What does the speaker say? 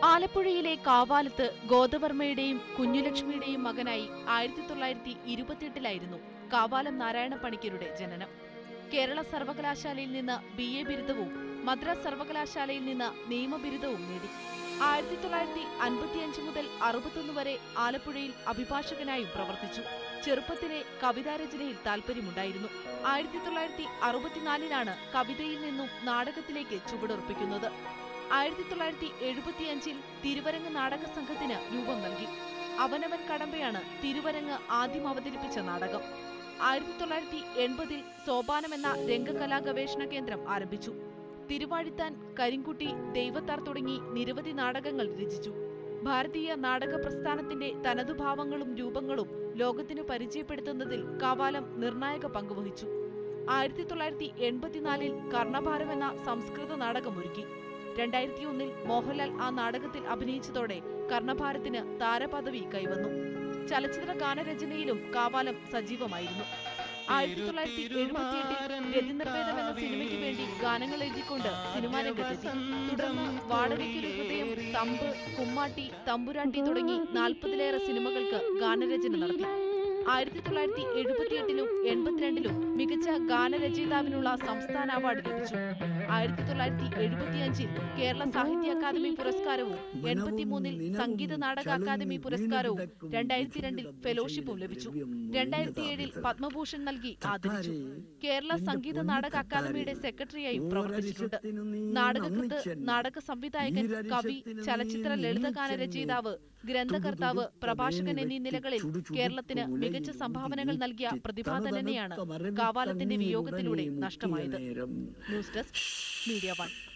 ആലപ്പുഴയിലെ കാവാലത്ത് ഗോദവർമ്മയുടെയും കുഞ്ഞുലക്ഷ്മിയുടെയും മകനായി ആയിരത്തി തൊള്ളായിരത്തി ഇരുപത്തിയെട്ടിലായിരുന്നു കാവാലം നാരായണ പണിക്കരുടെ ജനനം കേരള സർവകലാശാലയിൽ നിന്ന് ബി എ ബിരുദവും മദ്രാസ് സർവകലാശാലയിൽ നിന്ന് നിയമബിരുദവും നേടി ആയിരത്തി തൊള്ളായിരത്തി അൻപത്തിയഞ്ച് മുതൽ അറുപത്തൊന്ന് വരെ ആലപ്പുഴയിൽ അഭിഭാഷകനായും പ്രവർത്തിച്ചു ചെറുപ്പത്തിലെ കവിതാരചനയിൽ താൽപര്യമുണ്ടായിരുന്നു ആയിരത്തി തൊള്ളായിരത്തി അറുപത്തിനാലിലാണ് കവിതയിൽ നിന്നും നാടകത്തിലേക്ക് ചുവടുറപ്പിക്കുന്നത് ആയിരത്തി തൊള്ളായിരത്തി എഴുപത്തിയഞ്ചിൽ തിരുവരങ്ങ് നാടക സംഘത്തിന് രൂപം നൽകി അവനവൻ കടമ്പയാണ് തിരുവരങ്ങ് ആദ്യം അവതരിപ്പിച്ച നാടകം ആയിരത്തി തൊള്ളായിരത്തി എൺപതിൽ സോപാനം എന്ന രംഗകലാ ഗവേഷണ കേന്ദ്രം ആരംഭിച്ചു തിരുവാഴിത്താൻ കരിങ്കുട്ടി ദൈവത്താർ തുടങ്ങി നിരവധി നാടകങ്ങൾ രചിച്ചു ഭാരതീയ നാടക പ്രസ്ഥാനത്തിന്റെ തനതുഭാവങ്ങളും രൂപങ്ങളും ലോകത്തിനു പരിചയപ്പെടുത്തുന്നതിൽ കാവാലം നിർണായക പങ്കുവഹിച്ചു ആയിരത്തി തൊള്ളായിരത്തി എൺപത്തിനാലിൽ കർണഭാരം എന്ന സംസ്കൃത നാടകം ഒരുക്കി രണ്ടായിരത്തി ഒന്നിൽ മോഹൻലാൽ ആ നാടകത്തിൽ അഭിനയിച്ചതോടെ കർണഭാരത്തിന് താരപദവി കൈവന്നു ചലച്ചിത്ര ഗാനരചനയിലും കാവാലം സജീവമായിരുന്നു ആയിരത്തി തൊള്ളായിരത്തി എഴുപത്തിയെട്ടിൽ രതിനിർവേദം എന്ന സിനിമയ്ക്ക് വേണ്ടി ഗാനങ്ങൾ എഴുതിക്കൊണ്ട് സിനിമാ രംഗത്തെത്തി തുടർന്ന് വാടകയ്ക്കൊരു ഹൃദയം തമ്പ് കുമ്മാട്ടി തമ്പുരാട്ടി തുടങ്ങി നാൽപ്പതിലേറെ സിനിമകൾക്ക് ഗാനരചന നടത്തി ആയിരത്തി തൊള്ളായിരത്തി എഴുപത്തിയെട്ടിലും എൺപത്തിരണ്ടിലും മികച്ച ഗാനരചയിതാവിനുള്ള സംസ്ഥാന അവാർഡ് ലഭിച്ചു ആയിരത്തി തൊള്ളായിരത്തി എഴുപത്തിയഞ്ചിൽ കേരള സാഹിത്യ അക്കാദമി പുരസ്കാരവും എൺപത്തിമൂന്നിൽ സംഗീത നാടക അക്കാദമി പുരസ്കാരവും രണ്ടായിരത്തി രണ്ടിൽ ഫെലോഷിപ്പും ലഭിച്ചു രണ്ടായിരത്തി ഏഴിൽ പത്മഭൂഷൺ നൽകി ആദരിച്ചു കേരള സംഗീത നാടക അക്കാദമിയുടെ സെക്രട്ടറിയായും പ്രവർത്തിച്ചിട്ടുണ്ട് നാടകകൃത്ത് നാടക സംവിധായകൻ കവി ചലച്ചിത്ര ലളിതഗാന രചയിതാവ് ഗ്രന്ഥകർത്താവ് പ്രഭാഷകൻ എന്നീ നിലകളിൽ കേരളത്തിന് മികച്ച സംഭാവനകൾ നൽകിയ പ്രതിഭാധനനെയാണ് കാവാലത്തിന്റെ വിയോഗത്തിലൂടെ നഷ്ടമായത് ന്യൂസ് ഡെസ്ക് മീഡിയ വൺ